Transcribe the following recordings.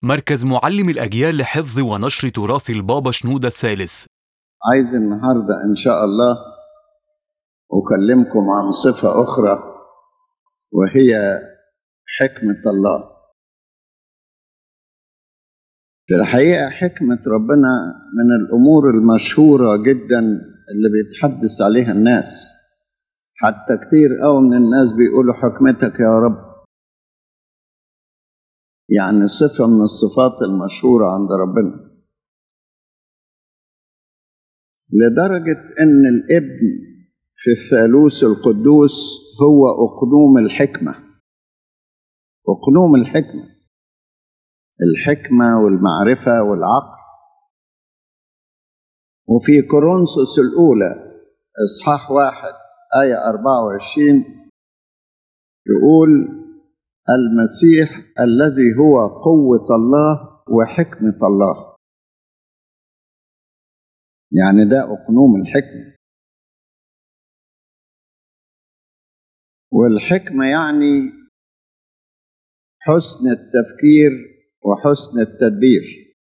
مركز معلم الأجيال لحفظ ونشر تراث البابا شنودة الثالث عايز النهاردة إن شاء الله أكلمكم عن صفة أخرى وهي حكمة الله في الحقيقة حكمة ربنا من الأمور المشهورة جدا اللي بيتحدث عليها الناس حتى كتير قوي من الناس بيقولوا حكمتك يا رب يعني صفة من الصفات المشهورة عند ربنا لدرجة إن الابن في الثالوث القدوس هو أقنوم الحكمة أقنوم الحكمة الحكمة والمعرفة والعقل وفي كورنثوس الأولى إصحاح واحد آية 24 يقول المسيح الذي هو قوة الله وحكمة الله يعني ده أقنوم الحكمة والحكمة يعني حسن التفكير وحسن التدبير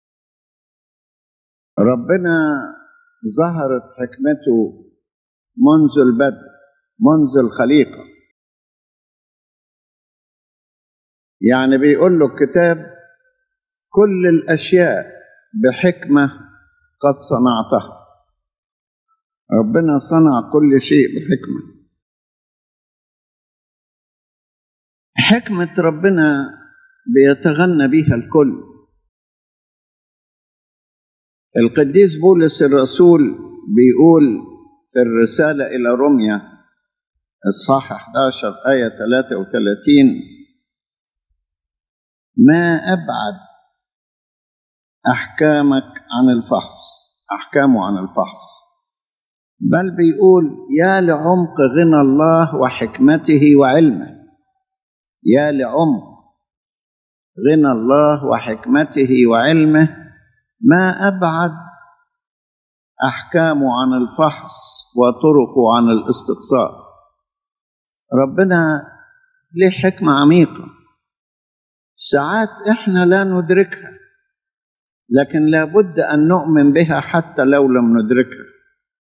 ربنا ظهرت حكمته منذ البدء منذ الخليقة يعني بيقول له الكتاب كل الأشياء بحكمة قد صنعتها ربنا صنع كل شيء بحكمة حكمة ربنا بيتغنى بها الكل القديس بولس الرسول بيقول في الرسالة إلى روميا إصحاح 11 آية 33 ما أبعد أحكامك عن الفحص أحكامه عن الفحص بل بيقول يا لعمق غنى الله وحكمته وعلمه يا لعمق غنى الله وحكمته وعلمه ما أبعد أحكامه عن الفحص وطرقه عن الاستقصاء ربنا له حكمة عميقة ساعات إحنا لا ندركها لكن لابد أن نؤمن بها حتى لو لم ندركها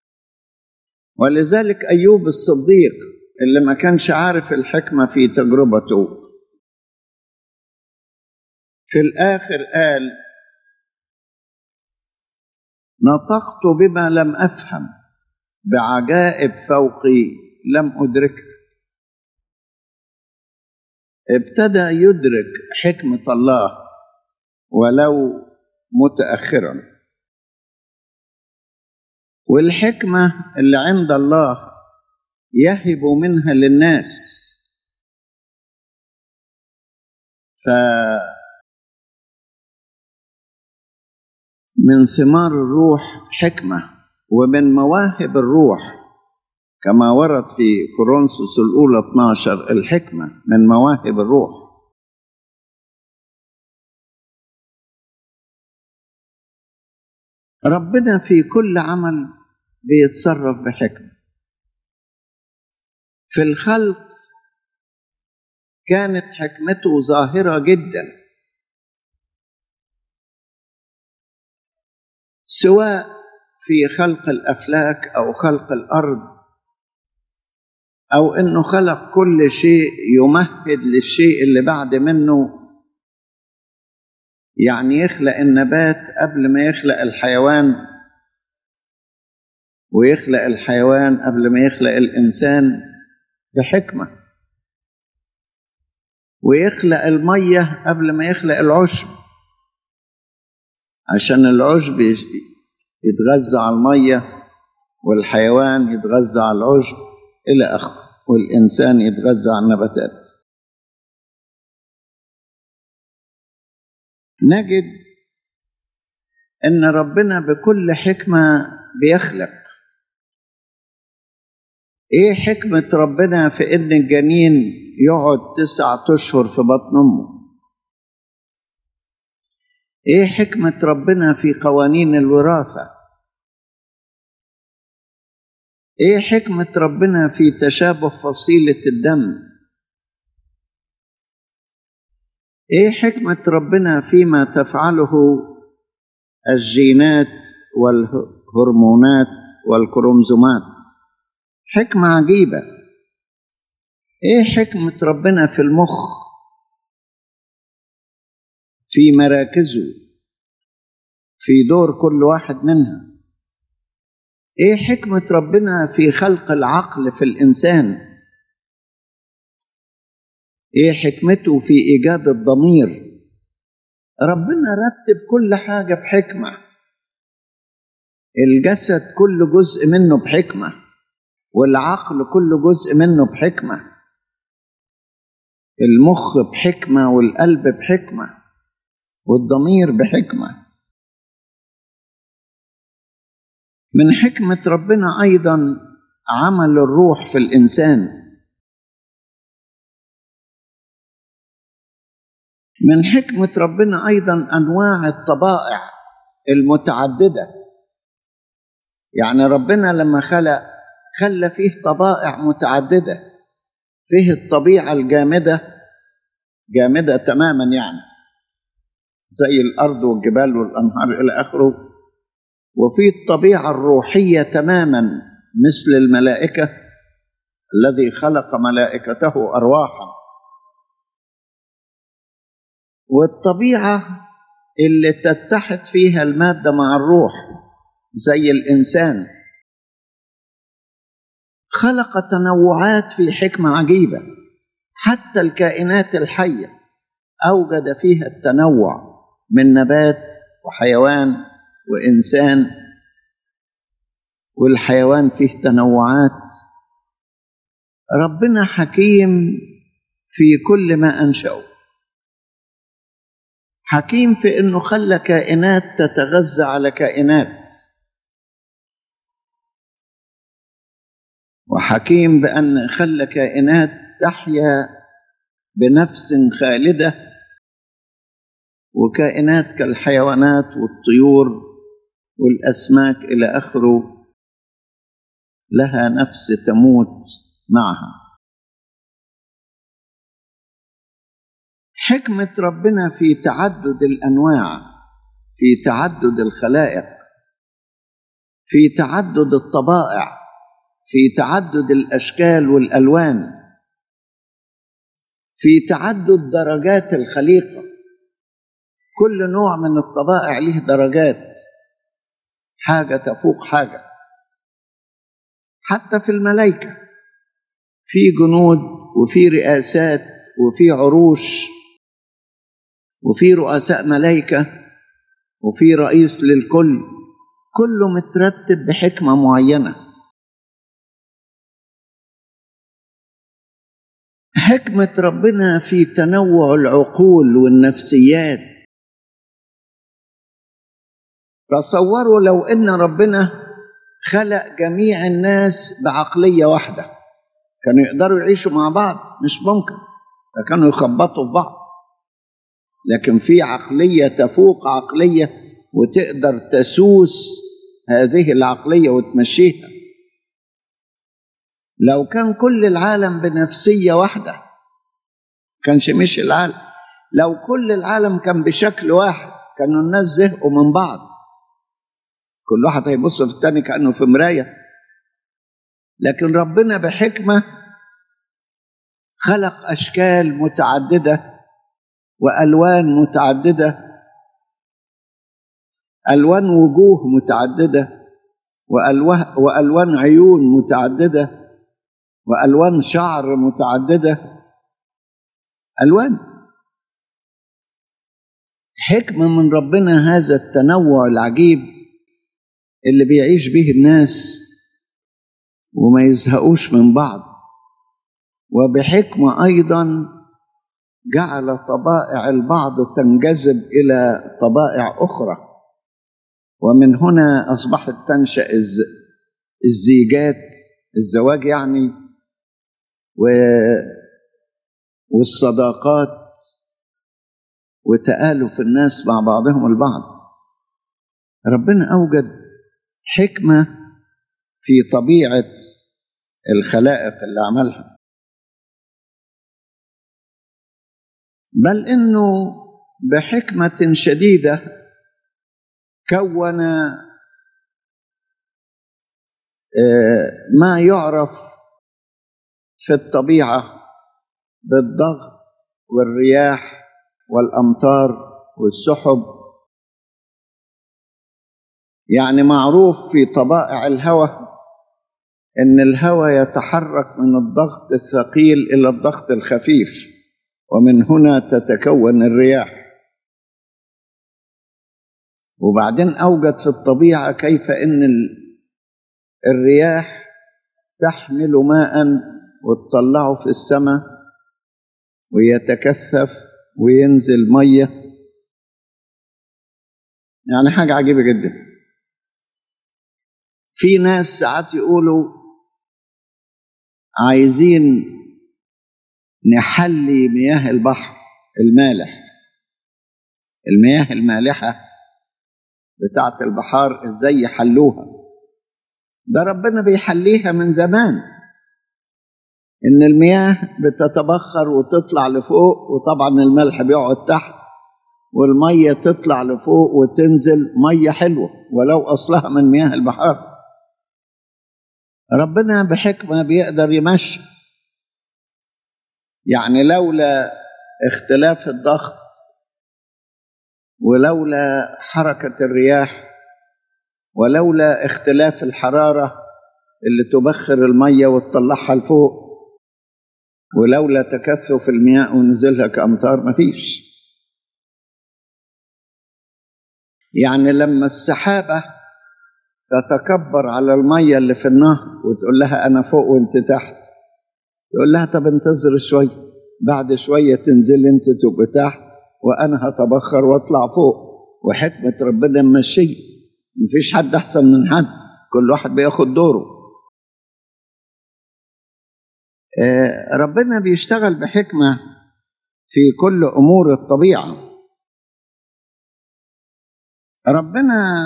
ولذلك أيوب الصديق اللي ما كانش عارف الحكمة في تجربته في الآخر قال نطقت بما لم أفهم بعجائب فوقي لم أدركها ابتدى يدرك حكمة الله ولو متأخرا والحكمة اللي عند الله يهب منها للناس ف من ثمار الروح حكمة ومن مواهب الروح كما ورد في كورنثوس الأولى 12 الحكمة من مواهب الروح ربنا في كل عمل بيتصرف بحكمة في الخلق كانت حكمته ظاهرة جدا سواء في خلق الافلاك او خلق الارض او انه خلق كل شيء يمهد للشيء اللي بعد منه يعني يخلق النبات قبل ما يخلق الحيوان ويخلق الحيوان قبل ما يخلق الانسان بحكمه ويخلق الميه قبل ما يخلق العشب عشان العشب يتغذى على المية والحيوان يتغذى على العشب إلى آخره والإنسان يتغذى على النباتات نجد إن ربنا بكل حكمة بيخلق إيه حكمة ربنا في إن الجنين يقعد تسعة أشهر في بطن أمه ايه حكمة ربنا في قوانين الوراثة ايه حكمة ربنا في تشابه فصيلة الدم ايه حكمة ربنا فيما تفعله الجينات والهرمونات والكروموزومات حكمة عجيبة ايه حكمة ربنا في المخ في مراكزه في دور كل واحد منها ايه حكمة ربنا في خلق العقل في الانسان ايه حكمته في ايجاد الضمير ربنا رتب كل حاجة بحكمة الجسد كل جزء منه بحكمة والعقل كل جزء منه بحكمة المخ بحكمة والقلب بحكمة والضمير بحكمة من حكمة ربنا أيضا عمل الروح في الإنسان من حكمة ربنا أيضا أنواع الطبائع المتعددة يعني ربنا لما خلق خلى فيه طبائع متعددة فيه الطبيعة الجامدة جامدة تماما يعني زي الأرض والجبال والأنهار إلى آخره وفي الطبيعة الروحية تماما مثل الملائكة الذي خلق ملائكته أرواحا والطبيعة اللي تتحد فيها المادة مع الروح زي الإنسان خلق تنوعات في حكمة عجيبة حتى الكائنات الحية أوجد فيها التنوع من نبات وحيوان وإنسان والحيوان فيه تنوعات ربنا حكيم في كل ما أنشأه حكيم في انه خلى كائنات تتغذى على كائنات وحكيم بان خلى كائنات تحيا بنفس خالده وكائنات كالحيوانات والطيور والاسماك الى اخره لها نفس تموت معها حكمة ربنا في تعدد الأنواع في تعدد الخلائق في تعدد الطبائع في تعدد الأشكال والألوان في تعدد درجات الخليقة كل نوع من الطبائع له درجات حاجة تفوق حاجة حتى في الملائكة في جنود وفي رئاسات وفي عروش وفي رؤساء ملائكة وفي رئيس للكل كله مترتب بحكمة معينة حكمة ربنا في تنوع العقول والنفسيات تصوروا لو ان ربنا خلق جميع الناس بعقلية واحدة كانوا يقدروا يعيشوا مع بعض مش ممكن فكانوا يخبطوا في بعض لكن في عقلية تفوق عقلية وتقدر تسوس هذه العقلية وتمشيها لو كان كل العالم بنفسية واحدة كانش مشي العالم لو كل العالم كان بشكل واحد كانوا الناس زهقوا من بعض كل واحد هيبص في التاني كأنه في مراية لكن ربنا بحكمة خلق أشكال متعددة والوان متعدده الوان وجوه متعدده والوان عيون متعدده والوان شعر متعدده الوان حكمه من ربنا هذا التنوع العجيب اللي بيعيش به الناس وما يزهقوش من بعض وبحكمه ايضا جعل طبائع البعض تنجذب الى طبائع اخرى ومن هنا اصبحت تنشا الزيجات الزواج يعني و والصداقات وتآلف الناس مع بعضهم البعض ربنا أوجد حكمة في طبيعة الخلائق اللي عملها بل انه بحكمه شديده كون ما يعرف في الطبيعه بالضغط والرياح والامطار والسحب يعني معروف في طبائع الهواء ان الهواء يتحرك من الضغط الثقيل الى الضغط الخفيف ومن هنا تتكون الرياح وبعدين اوجد في الطبيعه كيف ان الرياح تحمل ماء وتطلعه في السماء ويتكثف وينزل ميه يعني حاجه عجيبه جدا في ناس ساعات يقولوا عايزين نحلي مياه البحر المالح المياه المالحة بتاعة البحار ازاي يحلوها ده ربنا بيحليها من زمان ان المياه بتتبخر وتطلع لفوق وطبعا الملح بيقعد تحت والمية تطلع لفوق وتنزل مية حلوة ولو أصلها من مياه البحار ربنا بحكمة بيقدر يمشي يعني لولا اختلاف الضغط ولولا حركة الرياح ولولا اختلاف الحرارة اللي تبخر المية وتطلعها لفوق ولولا تكثف المياه ونزلها كأمطار مفيش يعني لما السحابة تتكبر على المية اللي في النهر وتقول لها أنا فوق وأنت تحت يقول لها طب انتظر شوية بعد شوية تنزل أنت تبقى تحت وأنا هتبخر وأطلع فوق وحكمة ربنا ممشية مفيش حد أحسن من حد كل واحد بياخد دوره آه ربنا بيشتغل بحكمة في كل أمور الطبيعة ربنا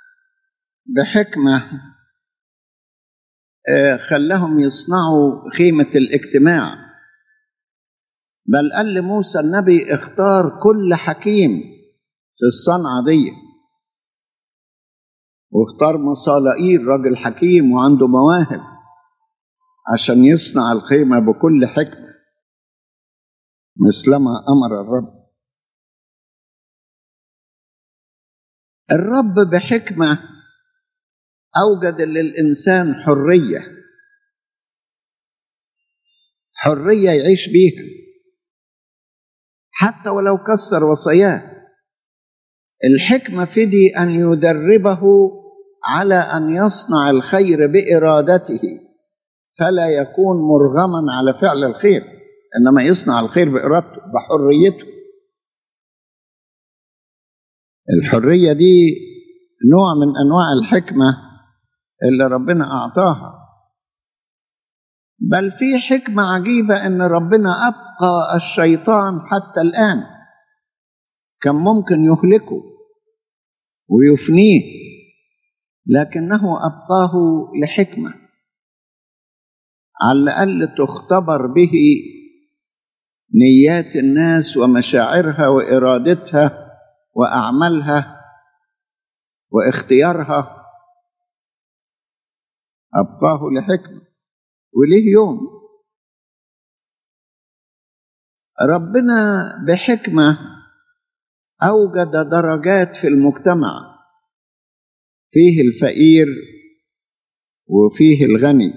بحكمة خلاهم يصنعوا خيمة الاجتماع بل قال لموسى النبي اختار كل حكيم في الصنعة دي واختار مصالئيل راجل حكيم وعنده مواهب عشان يصنع الخيمة بكل حكمة مثلما أمر الرب الرب بحكمه اوجد للانسان حريه حريه يعيش بيها حتى ولو كسر وصاياه الحكمه في دي ان يدربه على ان يصنع الخير بارادته فلا يكون مرغما على فعل الخير انما يصنع الخير بارادته بحريته الحريه دي نوع من انواع الحكمه اللي ربنا اعطاها بل في حكمه عجيبه ان ربنا ابقى الشيطان حتى الان كان ممكن يهلكه ويفنيه لكنه ابقاه لحكمه على الاقل تختبر به نيات الناس ومشاعرها وارادتها واعمالها واختيارها أبقاه لحكمة وليه يوم ربنا بحكمة أوجد درجات في المجتمع فيه الفقير وفيه الغني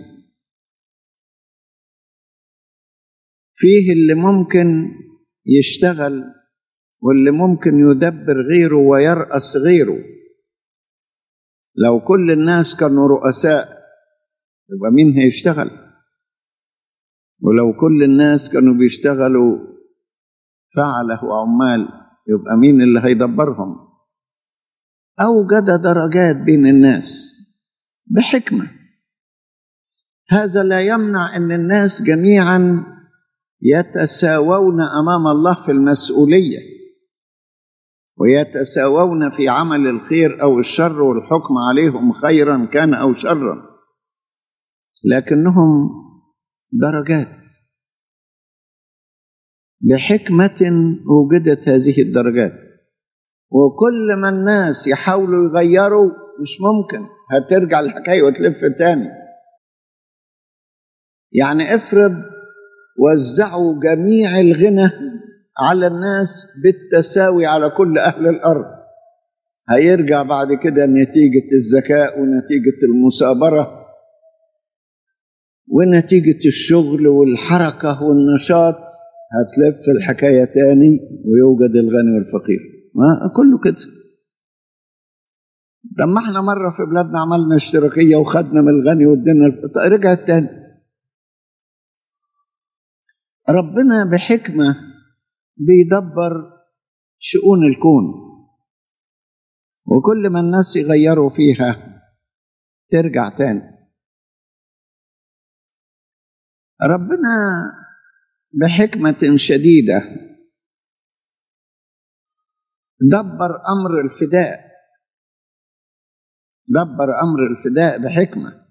فيه اللي ممكن يشتغل واللي ممكن يدبر غيره ويرأس غيره لو كل الناس كانوا رؤساء يبقى مين هيشتغل ولو كل الناس كانوا بيشتغلوا فعله عمال يبقى مين اللي هيدبرهم أوجد درجات بين الناس بحكمة هذا لا يمنع أن الناس جميعا يتساوون أمام الله في المسؤولية ويتساوون في عمل الخير أو الشر والحكم عليهم خيرا كان أو شرا لكنهم درجات بحكمة وجدت هذه الدرجات وكل ما الناس يحاولوا يغيروا مش ممكن هترجع الحكاية وتلف تاني يعني افرض وزعوا جميع الغنى على الناس بالتساوي على كل أهل الأرض هيرجع بعد كده نتيجة الذكاء ونتيجة المثابرة ونتيجة الشغل والحركة والنشاط هتلف الحكاية تاني ويوجد الغني والفقير ما كله كده طب ما احنا مرة في بلادنا عملنا اشتراكية وخدنا من الغني وادينا الف- رجعت تاني ربنا بحكمة بيدبر شؤون الكون وكل ما الناس يغيروا فيها ترجع تاني ربنا بحكمة شديدة دبر أمر الفداء دبر أمر الفداء بحكمة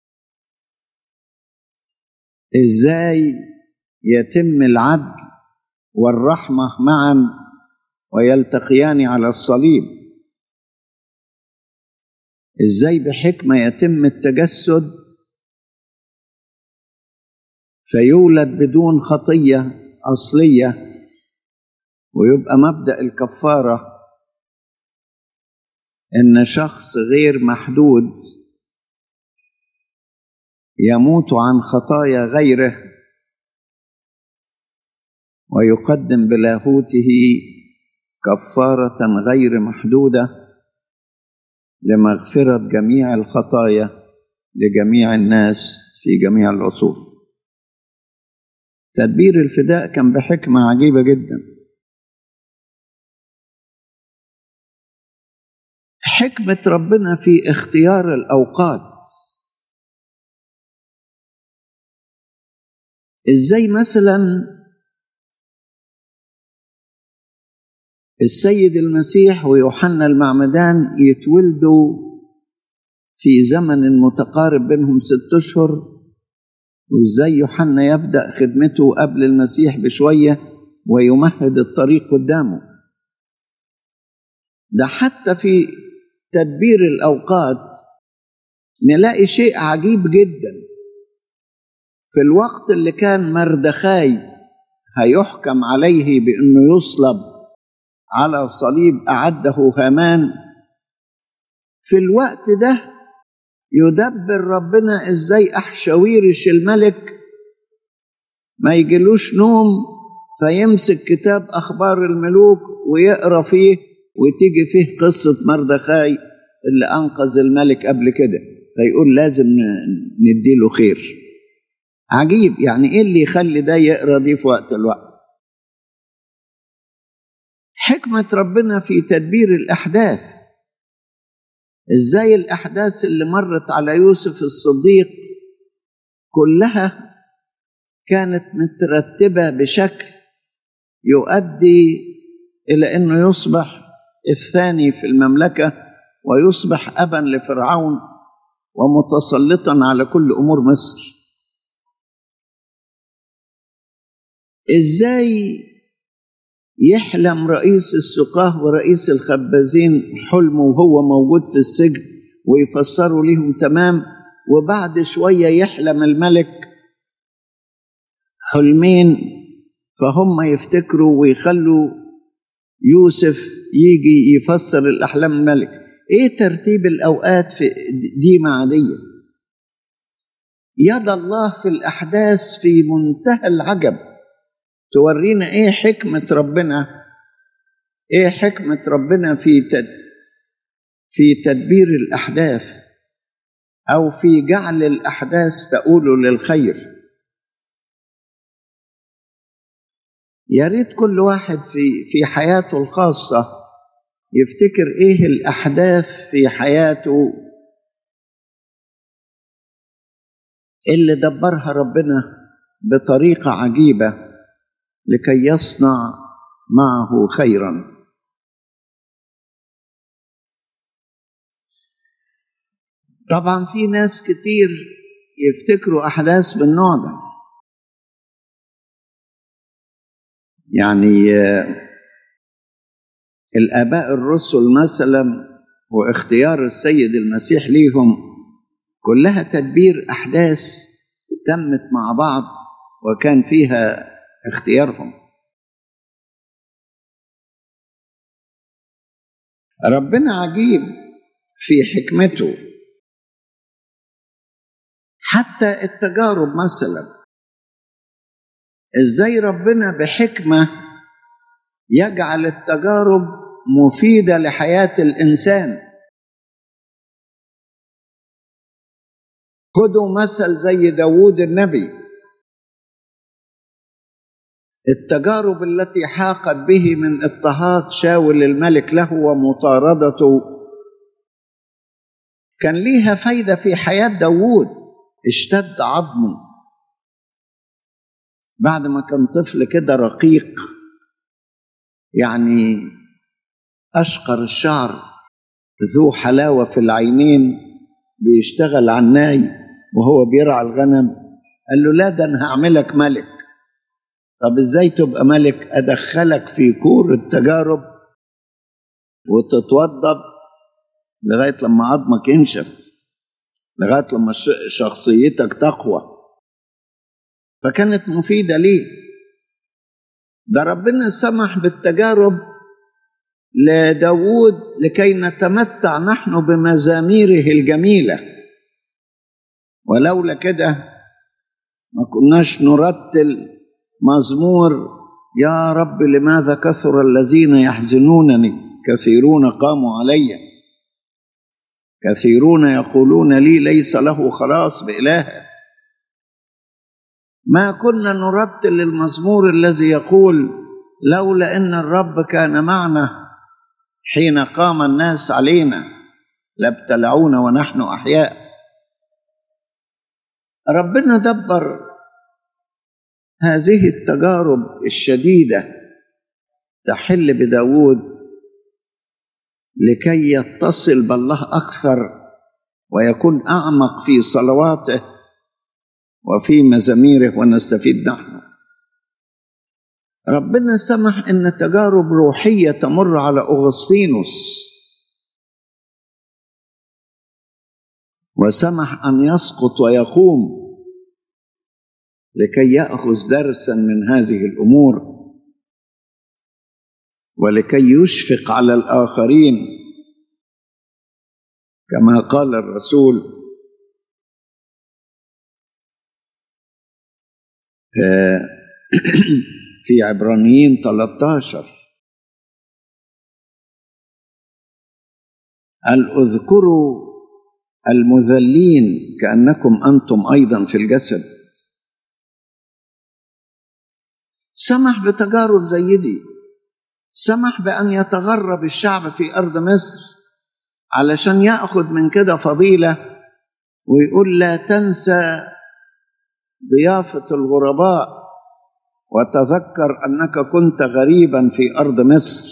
إزاي يتم العدل والرحمة معا ويلتقيان على الصليب إزاي بحكمة يتم التجسد فيولد بدون خطية أصلية ويبقى مبدأ الكفارة إن شخص غير محدود يموت عن خطايا غيره ويقدم بلاهوته كفارة غير محدودة لمغفرة جميع الخطايا لجميع الناس في جميع العصور تدبير الفداء كان بحكمة عجيبة جدا حكمة ربنا في اختيار الأوقات ازاي مثلا السيد المسيح ويوحنا المعمدان يتولدوا في زمن متقارب بينهم ست اشهر وازاي يوحنا يبدا خدمته قبل المسيح بشويه ويمهد الطريق قدامه ده حتى في تدبير الاوقات نلاقي شيء عجيب جدا في الوقت اللي كان مردخاي هيحكم عليه بانه يصلب على صليب اعده هامان في الوقت ده يدبر ربنا ازاي احشاويرش الملك ما يجيلوش نوم فيمسك كتاب اخبار الملوك ويقرا فيه وتيجي فيه قصه مردخاي اللي انقذ الملك قبل كده فيقول لازم نديله خير عجيب يعني ايه اللي يخلي ده يقرا دي في وقت الوقت حكمه ربنا في تدبير الاحداث ازاي الاحداث اللي مرت على يوسف الصديق كلها كانت مترتبه بشكل يؤدي الى انه يصبح الثاني في المملكه ويصبح ابا لفرعون ومتسلطا على كل امور مصر ازاي يحلم رئيس السقاه ورئيس الخبازين حلمه وهو موجود في السجن ويفسروا لهم تمام وبعد شوية يحلم الملك حلمين فهم يفتكروا ويخلوا يوسف يجي يفسر الأحلام الملك ايه ترتيب الأوقات في دي مع دي يد الله في الأحداث في منتهى العجب تورينا ايه حكمة ربنا ايه حكمة ربنا في تد في تدبير الأحداث أو في جعل الأحداث تؤول للخير يا ريت كل واحد في في حياته الخاصة يفتكر ايه الأحداث في حياته اللي دبرها ربنا بطريقة عجيبة لكي يصنع معه خيرا طبعا في ناس كتير يفتكروا احداث بالنوع ده يعني آه، الآباء الرسل مثلا واختيار السيد المسيح ليهم كلها تدبير أحداث تمت مع بعض وكان فيها اختيارهم ربنا عجيب في حكمته حتى التجارب مثلا ازاي ربنا بحكمه يجعل التجارب مفيده لحياه الانسان خدوا مثل زي داوود النبي التجارب التي حاقت به من اضطهاد شاول الملك له ومطاردته كان ليها فايدة في حياة داوود اشتد عظمه بعد ما كان طفل كده رقيق يعني أشقر الشعر ذو حلاوة في العينين بيشتغل عناي وهو بيرعى الغنم قال له لا ده أنا هعملك ملك طب ازاي تبقى ملك ادخلك في كور التجارب وتتوضب لغايه لما عظمك ينشف لغايه لما شخصيتك تقوى فكانت مفيده ليه ده ربنا سمح بالتجارب لداود لكي نتمتع نحن بمزاميره الجميله ولولا كده ما كناش نرتل مزمور يا رب لماذا كثر الذين يحزنونني كثيرون قاموا علي كثيرون يقولون لي ليس له خلاص بإله ما كنا نرتل المزمور الذي يقول لولا ان الرب كان معنا حين قام الناس علينا لابتلعونا ونحن احياء ربنا دبر هذه التجارب الشديدة تحل بداود لكي يتصل بالله أكثر ويكون أعمق في صلواته وفي مزاميره ونستفيد نحن ربنا سمح ان تجارب روحيه تمر على اغسطينوس وسمح ان يسقط ويقوم لكي ياخذ درسا من هذه الامور ولكي يشفق على الاخرين كما قال الرسول في عبرانيين 13 قال اذكروا المذلين كانكم انتم ايضا في الجسد سمح بتجارب زي دي سمح بان يتغرب الشعب في ارض مصر علشان ياخذ من كده فضيله ويقول لا تنسى ضيافه الغرباء وتذكر انك كنت غريبا في ارض مصر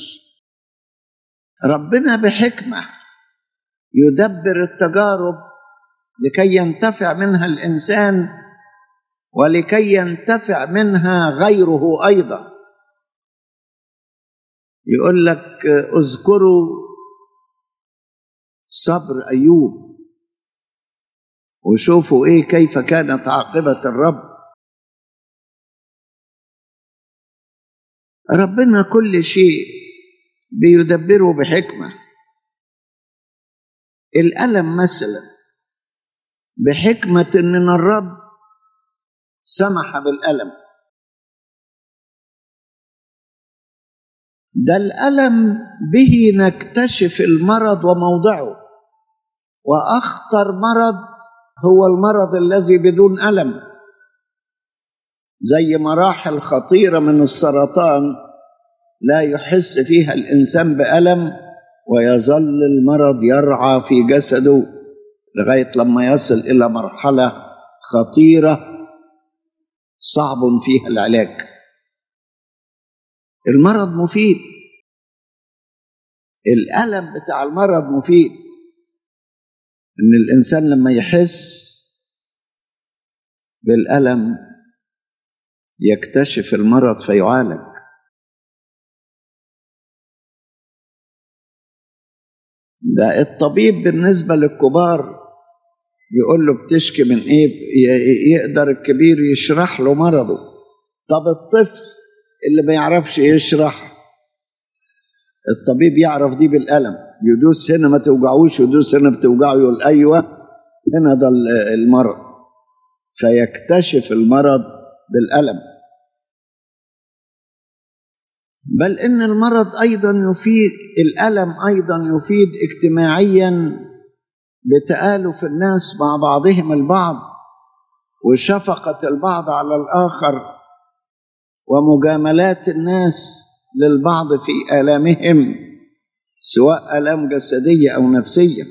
ربنا بحكمه يدبر التجارب لكي ينتفع منها الانسان ولكي ينتفع منها غيره ايضا يقول لك اذكروا صبر ايوب وشوفوا ايه كيف كانت عاقبه الرب ربنا كل شيء بيدبره بحكمه الالم مثلا بحكمه من الرب سمح بالالم ده الالم به نكتشف المرض وموضعه واخطر مرض هو المرض الذي بدون الم زي مراحل خطيره من السرطان لا يحس فيها الانسان بالم ويظل المرض يرعى في جسده لغايه لما يصل الى مرحله خطيره صعب فيها العلاج المرض مفيد الالم بتاع المرض مفيد ان الانسان لما يحس بالالم يكتشف المرض فيعالج ده الطبيب بالنسبة للكبار يقول له بتشكي من ايه يقدر الكبير يشرح له مرضه طب الطفل اللي ما يعرفش يشرح الطبيب يعرف دي بالقلم يدوس هنا ما توجعوش يدوس هنا بتوجعه يقول ايوه هنا ده المرض فيكتشف المرض بالقلم بل ان المرض ايضا يفيد الالم ايضا يفيد اجتماعيا بتالف الناس مع بعضهم البعض وشفقه البعض على الاخر ومجاملات الناس للبعض في الامهم سواء الام جسديه او نفسيه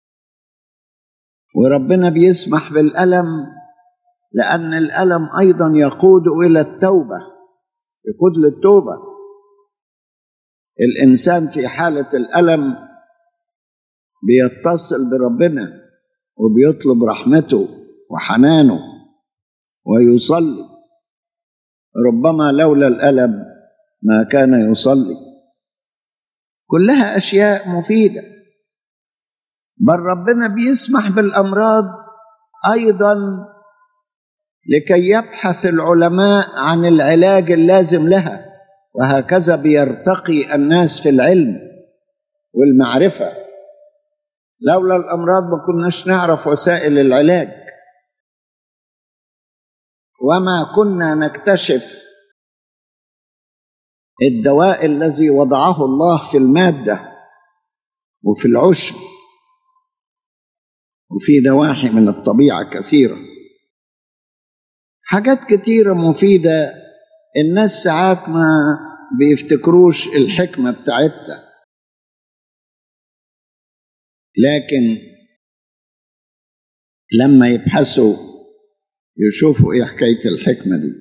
وربنا بيسمح بالالم لان الالم ايضا يقود الى التوبه يقود للتوبه الانسان في حاله الالم بيتصل بربنا وبيطلب رحمته وحنانه ويصلي ربما لولا الالم ما كان يصلي كلها اشياء مفيده بل ربنا بيسمح بالامراض ايضا لكي يبحث العلماء عن العلاج اللازم لها وهكذا بيرتقي الناس في العلم والمعرفه لولا الامراض ما كناش نعرف وسائل العلاج وما كنا نكتشف الدواء الذي وضعه الله في الماده وفي العشب وفي نواحي من الطبيعه كثيره حاجات كتيره مفيده الناس ساعات ما بيفتكروش الحكمه بتاعتها لكن لما يبحثوا يشوفوا ايه حكايه الحكمه دي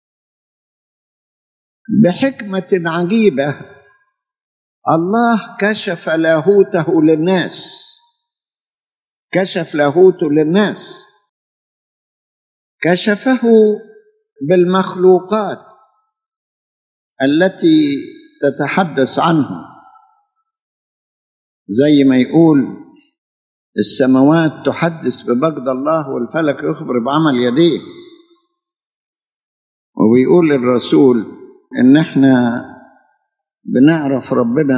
بحكمه عجيبه الله كشف لاهوته للناس كشف لاهوته للناس كشفه بالمخلوقات التي تتحدث عنه زي ما يقول السماوات تحدث بمجد الله والفلك يخبر بعمل يديه وبيقول الرسول ان احنا بنعرف ربنا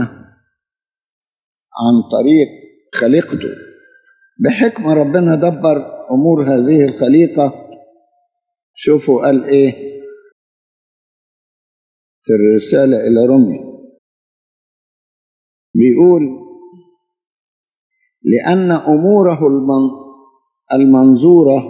عن طريق خليقته بحكمة ربنا دبر أمور هذه الخليقة شوفوا قال إيه في الرسالة إلى روميا بيقول لأن أموره المنظورة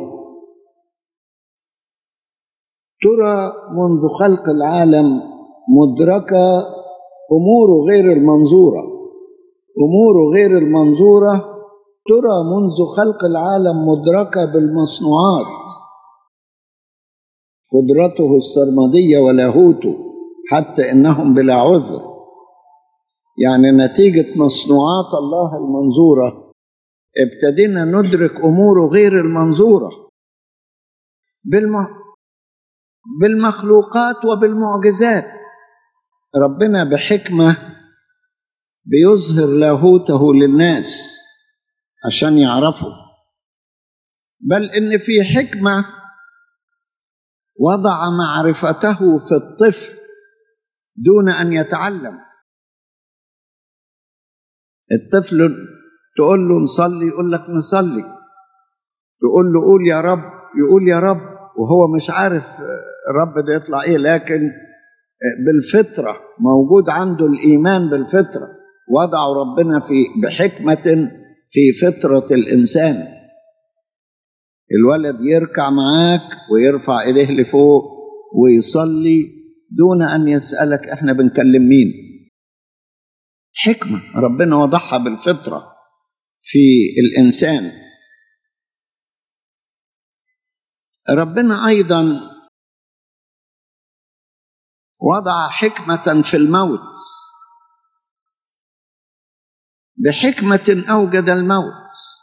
ترى منذ خلق العالم مدركة أمور غير المنظورة أمور غير المنظورة ترى منذ خلق العالم مدركة بالمصنوعات قدرته السرمدية ولاهوته حتى إنهم بلا عذر يعني نتيجة مصنوعات الله المنظورة ابتدينا ندرك أموره غير المنظورة بالم... بالمخلوقات وبالمعجزات ربنا بحكمة بيظهر لاهوته للناس عشان يعرفوا بل إن في حكمة وضع معرفته في الطفل دون أن يتعلم الطفل تقول له نصلي يقول لك نصلي تقول له قول يا رب يقول يا رب وهو مش عارف الرب ده يطلع ايه لكن بالفطرة موجود عنده الإيمان بالفطرة وضعوا ربنا في بحكمة في فطرة الإنسان الولد يركع معاك ويرفع إيديه لفوق ويصلي دون أن يسألك إحنا بنكلم مين حكمة ربنا وضعها بالفطرة في الإنسان ربنا أيضا وضع حكمة في الموت بحكمة أوجد الموت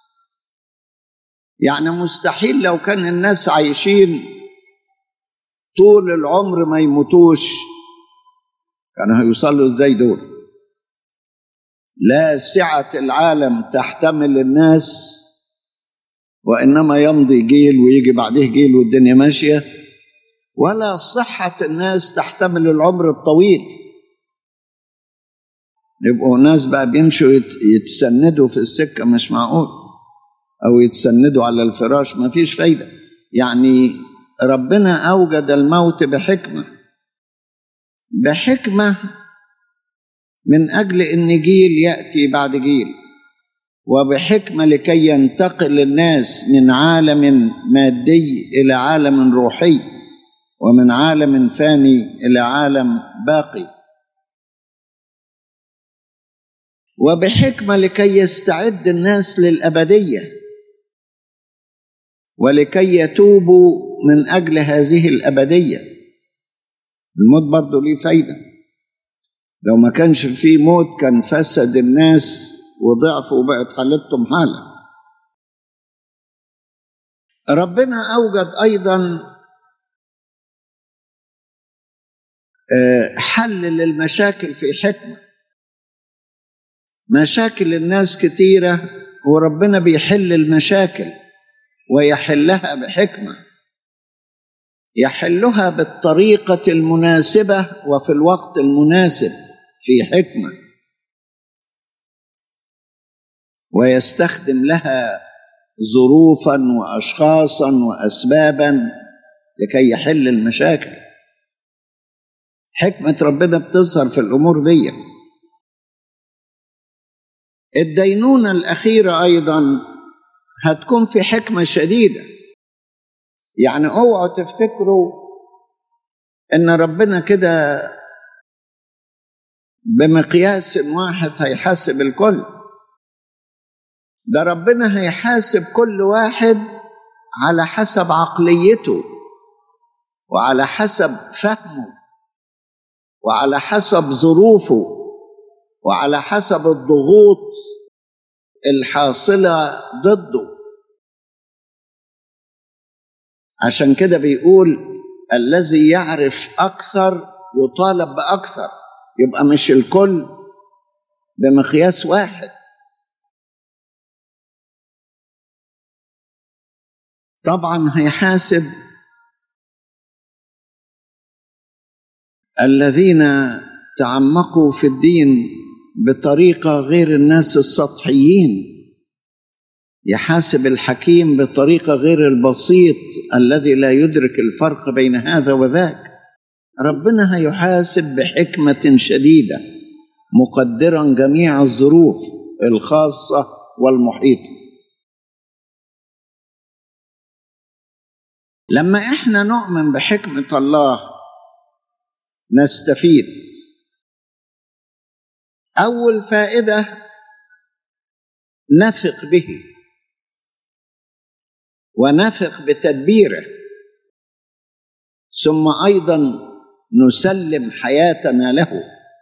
يعني مستحيل لو كان الناس عايشين طول العمر ما يموتوش كانوا هيوصلوا ازاي دول لا سعة العالم تحتمل الناس وإنما يمضي جيل ويجي بعده جيل والدنيا ماشية ولا صحة الناس تحتمل العمر الطويل يبقوا ناس بقى بيمشوا يتسندوا في السكة مش معقول أو يتسندوا على الفراش ما فيش فايدة يعني ربنا أوجد الموت بحكمة بحكمة من أجل أن جيل يأتي بعد جيل وبحكمة لكي ينتقل الناس من عالم مادي إلى عالم روحي ومن عالم فاني إلى عالم باقي وبحكمة لكي يستعد الناس للأبدية ولكي يتوبوا من أجل هذه الأبدية الموت برضه ليه فايدة لو ما كانش فيه موت كان فسد الناس وضعفوا وبقت حالتهم حالة ربنا أوجد أيضا حل للمشاكل في حكمة مشاكل الناس كتيرة وربنا بيحل المشاكل ويحلها بحكمة يحلها بالطريقة المناسبة وفي الوقت المناسب في حكمة ويستخدم لها ظروفا واشخاصا واسبابا لكي يحل المشاكل حكمه ربنا بتظهر في الامور دي الدينونه الاخيره ايضا هتكون في حكمه شديده يعني اوعوا تفتكروا ان ربنا كده بمقياس واحد هيحاسب الكل ده ربنا هيحاسب كل واحد على حسب عقليته وعلى حسب فهمه وعلى حسب ظروفه وعلى حسب الضغوط الحاصله ضده عشان كده بيقول الذي يعرف اكثر يطالب باكثر يبقى مش الكل بمقياس واحد طبعا هيحاسب الذين تعمقوا في الدين بطريقه غير الناس السطحيين يحاسب الحكيم بطريقه غير البسيط الذي لا يدرك الفرق بين هذا وذاك ربنا هيحاسب بحكمه شديده مقدرا جميع الظروف الخاصه والمحيطه لما احنا نؤمن بحكمه الله نستفيد اول فائده نثق به ونثق بتدبيره ثم ايضا نسلم حياتنا له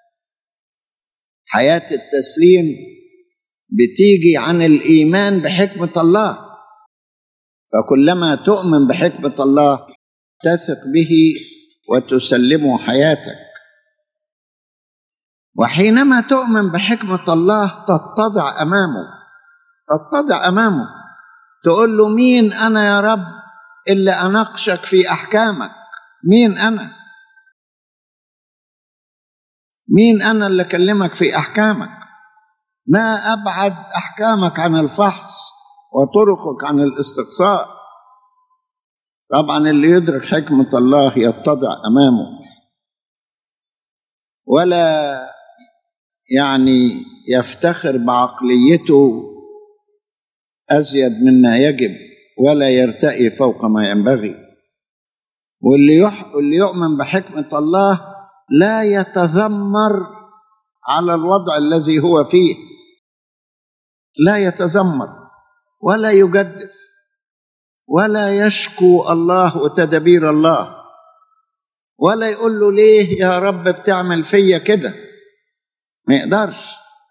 حياه التسليم بتيجي عن الايمان بحكمه الله فكلما تؤمن بحكمه الله تثق به وتسلمه حياتك وحينما تؤمن بحكمه الله تتضع امامه تتضع امامه تقول له مين انا يا رب اللي اناقشك في احكامك مين انا مين انا اللي اكلمك في احكامك ما ابعد احكامك عن الفحص وطرقك عن الاستقصاء طبعا اللي يدرك حكمه الله يتضع امامه ولا يعني يفتخر بعقليته ازيد مما يجب ولا يرتقي فوق ما ينبغي واللي يح... واللي يؤمن بحكمه الله لا يتذمر على الوضع الذي هو فيه لا يتذمر ولا يجدف ولا يشكو الله وتدابير الله ولا يقول له ليه يا رب بتعمل فيا كده ما يقدرش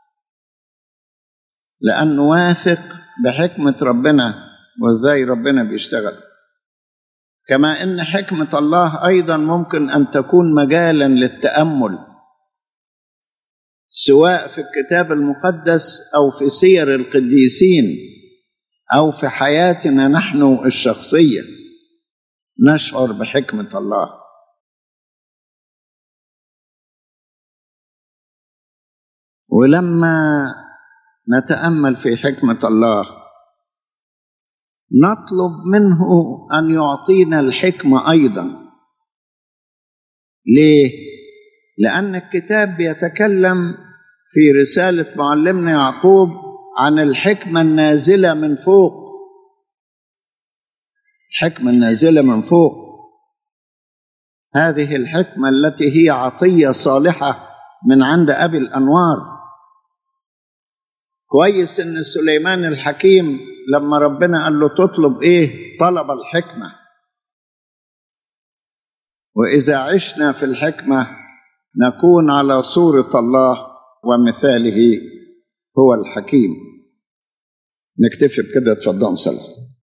لانه واثق بحكمه ربنا وازاي ربنا بيشتغل كما ان حكمه الله ايضا ممكن ان تكون مجالا للتامل سواء في الكتاب المقدس او في سير القديسين او في حياتنا نحن الشخصيه نشعر بحكمه الله ولما نتامل في حكمه الله نطلب منه ان يعطينا الحكمه ايضا ليه لان الكتاب بيتكلم في رساله معلمنا يعقوب عن الحكمه النازله من فوق الحكمه النازله من فوق هذه الحكمه التي هي عطيه صالحه من عند ابي الانوار كويس ان سليمان الحكيم لما ربنا قال له تطلب ايه طلب الحكمه واذا عشنا في الحكمه نكون على صوره الله ومثاله هو الحكيم نكتفي بكده اتفضلوا سلام